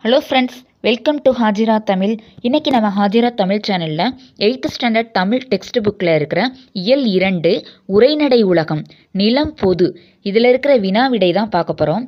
hello friends welcome to Hajira Tamil இன்றைக்கி நம்ம ஹாஜிரா தமிழ் சேனலில் எயித்து ஸ்டாண்டர்ட் தமிழ் டெக்ஸ்ட் புக்கில் இருக்கிற இயல் இரண்டு உரைநடை உலகம் நிலம் பொது இதில் இருக்கிற வினா விடை தான் பார்க்க போகிறோம்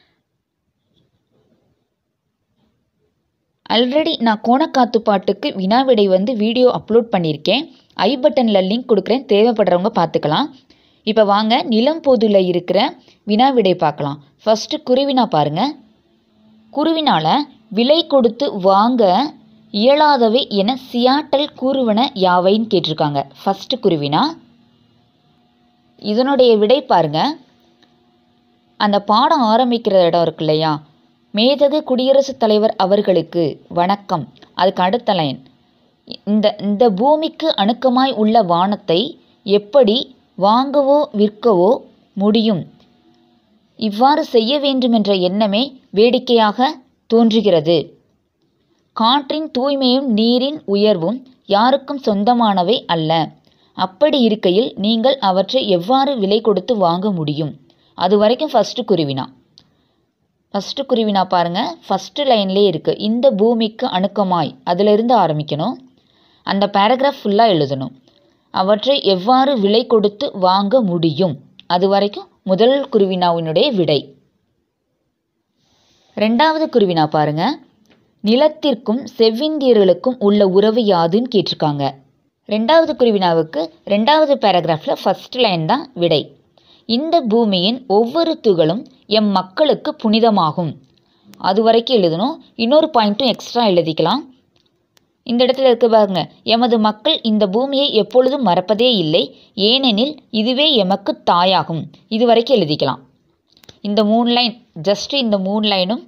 ஆல்ரெடி நான் கோணக்காத்து பாட்டுக்கு வினா விடை வந்து வீடியோ அப்லோட் பண்ணியிருக்கேன் ஐ பட்டனில் லிங்க் கொடுக்குறேன் தேவைப்படுறவங்க பார்த்துக்கலாம் இப்போ வாங்க நிலம் பொதுல இருக்கிற வினா விடை பார்க்கலாம் ஃபஸ்ட்டு குருவினா பாருங்கள் குருவினால விலை கொடுத்து வாங்க இயலாதவை என சியாட்டல் கூறுவன யாவைன்னு கேட்டிருக்காங்க ஃபஸ்ட்டு குருவினா இதனுடைய விடை பாருங்க அந்த பாடம் ஆரம்பிக்கிற இடம் இருக்கு இல்லையா மேதகு குடியரசுத் தலைவர் அவர்களுக்கு வணக்கம் அதுக்கு அடுத்த லைன் இந்த இந்த பூமிக்கு அணுக்கமாய் உள்ள வானத்தை எப்படி வாங்கவோ விற்கவோ முடியும் இவ்வாறு செய்ய வேண்டுமென்ற எண்ணமே வேடிக்கையாக தோன்றுகிறது காற்றின் தூய்மையும் நீரின் உயர்வும் யாருக்கும் சொந்தமானவை அல்ல அப்படி இருக்கையில் நீங்கள் அவற்றை எவ்வாறு விலை கொடுத்து வாங்க முடியும் அது வரைக்கும் ஃபஸ்ட்டு குருவினா ஃபஸ்ட்டு குருவினா பாருங்கள் ஃபஸ்ட்டு லைன்லேயே இருக்குது இந்த பூமிக்கு அணுக்கமாய் அதிலிருந்து ஆரம்பிக்கணும் அந்த பேராகிராஃப் ஃபுல்லாக எழுதணும் அவற்றை எவ்வாறு விலை கொடுத்து வாங்க முடியும் அது வரைக்கும் முதல் குருவினாவினுடைய விடை ரெண்டாவது குருவினா பாருங்க நிலத்திற்கும் செவ்விந்தியர்களுக்கும் உள்ள உறவு யாதுன்னு கேட்டிருக்காங்க ரெண்டாவது குருவினாவுக்கு ரெண்டாவது பேராகிராஃபில் ஃபஸ்ட் லைன் தான் விடை இந்த பூமியின் ஒவ்வொரு துகளும் எம் மக்களுக்கு புனிதமாகும் அது வரைக்கும் எழுதணும் இன்னொரு பாயிண்ட்டும் எக்ஸ்ட்ரா எழுதிக்கலாம் இந்த இடத்துல இருக்க பாருங்க எமது மக்கள் இந்த பூமியை எப்பொழுதும் மறப்பதே இல்லை ஏனெனில் இதுவே எமக்கு தாயாகும் இது வரைக்கும் எழுதிக்கலாம் இந்த மூணு லைன் ஜஸ்ட் இந்த மூணு லைனும்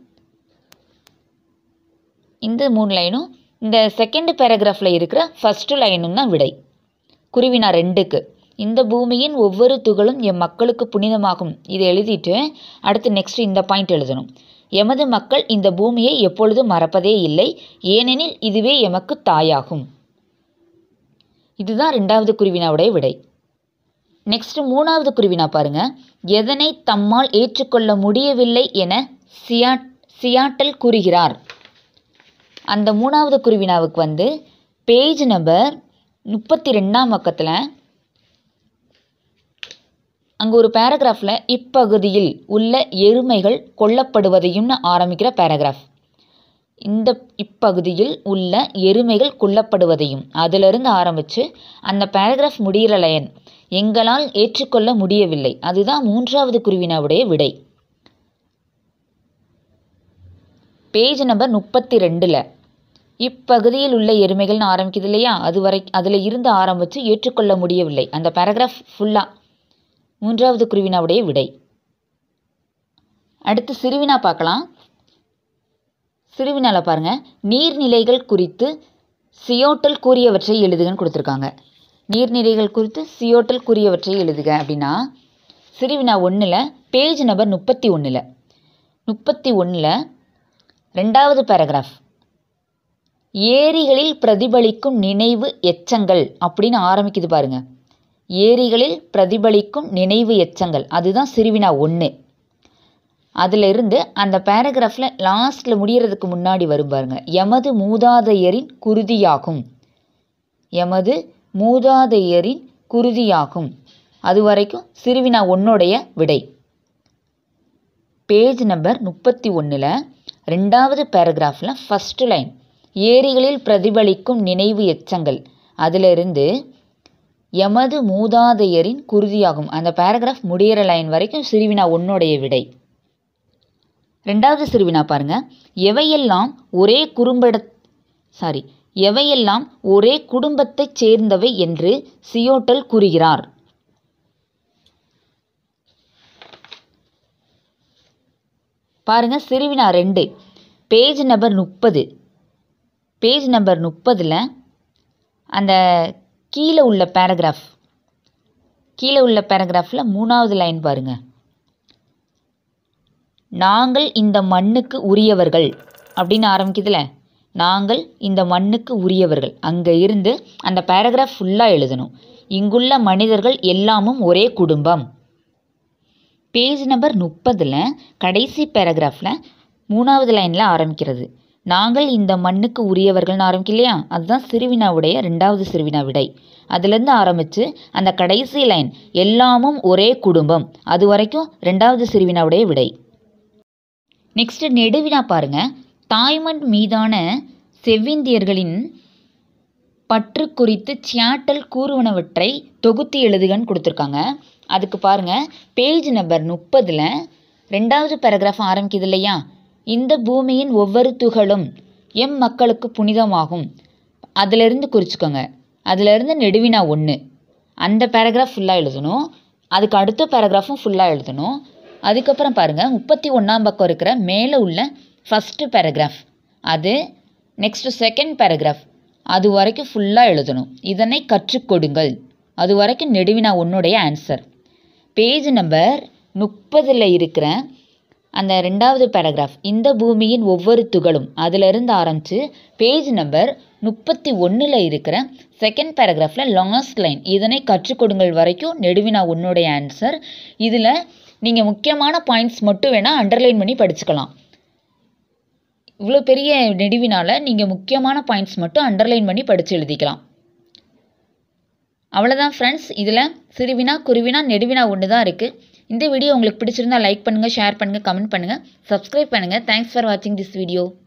இந்த மூணு லைனும் இந்த செகண்ட் பேராகிராஃபில் இருக்கிற ஃபஸ்ட்டு லைனும் தான் விடை குருவினா ரெண்டுக்கு இந்த பூமியின் ஒவ்வொரு துகளும் எம் மக்களுக்கு புனிதமாகும் இதை எழுதிட்டு அடுத்து நெக்ஸ்ட் இந்த பாயிண்ட் எழுதணும் எமது மக்கள் இந்த பூமியை எப்பொழுதும் மறப்பதே இல்லை ஏனெனில் இதுவே எமக்கு தாயாகும் இதுதான் ரெண்டாவது குருவினாவுடைய விடை நெக்ஸ்ட் மூணாவது குருவினா பாருங்க எதனை தம்மால் ஏற்றுக்கொள்ள முடியவில்லை என சியா சியாட்டல் கூறுகிறார் அந்த மூணாவது குருவினாவுக்கு வந்து பேஜ் நம்பர் முப்பத்தி ரெண்டாம் பக்கத்தில் அங்கே ஒரு பேராகிராஃபில் இப்பகுதியில் உள்ள எருமைகள் கொல்லப்படுவதையும்னு ஆரம்பிக்கிற பேராகிராஃப் இந்த இப்பகுதியில் உள்ள எருமைகள் கொல்லப்படுவதையும் அதிலிருந்து ஆரம்பித்து அந்த பேராகிராஃப் முடிகிற லைன் எங்களால் ஏற்றுக்கொள்ள முடியவில்லை அதுதான் மூன்றாவது குருவினாவுடைய விடை பேஜ் நம்பர் முப்பத்தி ரெண்டில் இப்பகுதியில் உள்ள எருமைகள்னு ஆரம்பிக்குது இல்லையா அது வரை அதில் இருந்து ஆரம்பித்து ஏற்றுக்கொள்ள முடியவில்லை அந்த பேராகிராஃப் ஃபுல்லாக மூன்றாவது குருவினாவுடைய விடை அடுத்து சிறுவினா பார்க்கலாம் சிறுவினால பாருங்க நீர்நிலைகள் குறித்து சியோட்டல் கூறியவற்றை எழுதுகன்னு கொடுத்துருக்காங்க நீர்நிலைகள் குறித்து சியோட்டல் கூறியவற்றை எழுதுக அப்படின்னா சிறுவினா ஒன்றில் பேஜ் நம்பர் முப்பத்தி ஒன்றில் முப்பத்தி ஒன்றில் ரெண்டாவது பேராகிராஃப் ஏரிகளில் பிரதிபலிக்கும் நினைவு எச்சங்கள் அப்படின்னு ஆரம்பிக்குது பாருங்க ஏரிகளில் பிரதிபலிக்கும் நினைவு எச்சங்கள் அதுதான் சிறுவினா ஒன்று அதிலிருந்து அந்த பேராகிராஃபில் லாஸ்ட்டில் முடிகிறதுக்கு முன்னாடி வரும் பாருங்க எமது மூதாதையரின் குருதியாகும் எமது மூதாதையரின் குருதியாகும் அது வரைக்கும் சிறுவினா ஒன்னுடைய விடை பேஜ் நம்பர் முப்பத்தி ஒன்றில் ரெண்டாவது பேராகிராஃபில் ஃபஸ்ட்டு லைன் ஏரிகளில் பிரதிபலிக்கும் நினைவு எச்சங்கள் அதிலிருந்து எமது மூதாதையரின் குருதியாகும் அந்த பேராகிராஃப் முடிகிற லைன் வரைக்கும் சிறுவினா ஒன்னுடைய விடை ரெண்டாவது சிறுவினா பாருங்க எவையெல்லாம் ஒரே குறும்பட சாரி எவையெல்லாம் ஒரே குடும்பத்தைச் சேர்ந்தவை என்று சியோட்டல் கூறுகிறார் பாருங்க சிறுவினா ரெண்டு பேஜ் நம்பர் முப்பது பேஜ் நம்பர் முப்பதில் அந்த கீழே உள்ள பேராகிராஃப் கீழே உள்ள பேராகிராஃபில் மூணாவது லைன் பாருங்கள் நாங்கள் இந்த மண்ணுக்கு உரியவர்கள் அப்படின்னு ஆரம்பிக்குதுல நாங்கள் இந்த மண்ணுக்கு உரியவர்கள் அங்கே இருந்து அந்த பேராகிராஃப் ஃபுல்லாக எழுதணும் இங்குள்ள மனிதர்கள் எல்லாமும் ஒரே குடும்பம் பேஜ் நம்பர் முப்பதில் கடைசி பேராகிராஃபில் மூணாவது லைனில் ஆரம்பிக்கிறது நாங்கள் இந்த மண்ணுக்கு உரியவர்கள்னு ஆரம்பிக்கும் இல்லையா அதுதான் சிறுவினாவுடைய ரெண்டாவது சிறுவினா விடை அதுலேருந்து ஆரம்பித்து அந்த கடைசி லைன் எல்லாமும் ஒரே குடும்பம் அது வரைக்கும் ரெண்டாவது சிறுவினாவுடைய விடை நெக்ஸ்ட் நெடுவினா பாருங்க தாய்மண் மீதான செவ்விந்தியர்களின் பற்று குறித்து சியாட்டல் கூறுவனவற்றை தொகுத்து எழுதுகன்னு கொடுத்துருக்காங்க அதுக்கு பாருங்க பேஜ் நம்பர் முப்பதில் ரெண்டாவது பேராகிராஃப் ஆரம்பிக்குது இல்லையா இந்த பூமியின் ஒவ்வொரு துகளும் எம் மக்களுக்கு புனிதமாகும் அதிலிருந்து குறிச்சுக்கோங்க அதிலிருந்து நெடுவினா ஒன்று அந்த பேராகிராஃப் ஃபுல்லாக எழுதணும் அதுக்கு அடுத்த பேராகிராஃபும் ஃபுல்லாக எழுதணும் அதுக்கப்புறம் பாருங்கள் முப்பத்தி ஒன்றாம் பக்கம் இருக்கிற மேலே உள்ள ஃபஸ்ட்டு பேராகிராஃப் அது நெக்ஸ்ட்டு செகண்ட் பேராகிராஃப் அது வரைக்கும் ஃபுல்லாக எழுதணும் இதனை கற்றுக் கொடுங்கள் அது வரைக்கும் நெடுவினா உன்னுடைய ஆன்சர் பேஜ் நம்பர் முப்பதில் இருக்கிற அந்த ரெண்டாவது பேராகிராஃப் இந்த பூமியின் ஒவ்வொரு துகளும் அதிலிருந்து ஆரம்பித்து பேஜ் நம்பர் முப்பத்தி ஒன்றில் இருக்கிற செகண்ட் பேராகிராஃபில் லாஸ்ட் லைன் இதனை கற்றுக் கொடுங்கள் வரைக்கும் நெடுவினா உன்னுடைய ஆன்சர் இதில் நீங்கள் முக்கியமான பாயிண்ட்ஸ் மட்டும் வேணால் அண்டர்லைன் பண்ணி படிச்சுக்கலாம் இவ்வளோ பெரிய நெடுவினால் நீங்கள் முக்கியமான பாயிண்ட்ஸ் மட்டும் அண்டர்லைன் பண்ணி படித்து எழுதிக்கலாம் அவ்வளோதான் ஃப்ரெண்ட்ஸ் இதில் சிறுவினா குருவினா நெடுவினா ஒன்று தான் இருக்குது இந்த வீடியோ உங்களுக்கு பிடிச்சிருந்தா லைக் பண்ணுங்கள் ஷேர் பண்ணுங்கள் கமெண்ட் பண்ணுங்கள் சப்ஸ்கிரைப் பண்ணுங்கள் தேங்க்ஸ் ஃபார் வாட்சிங் திஸ் வீடியோ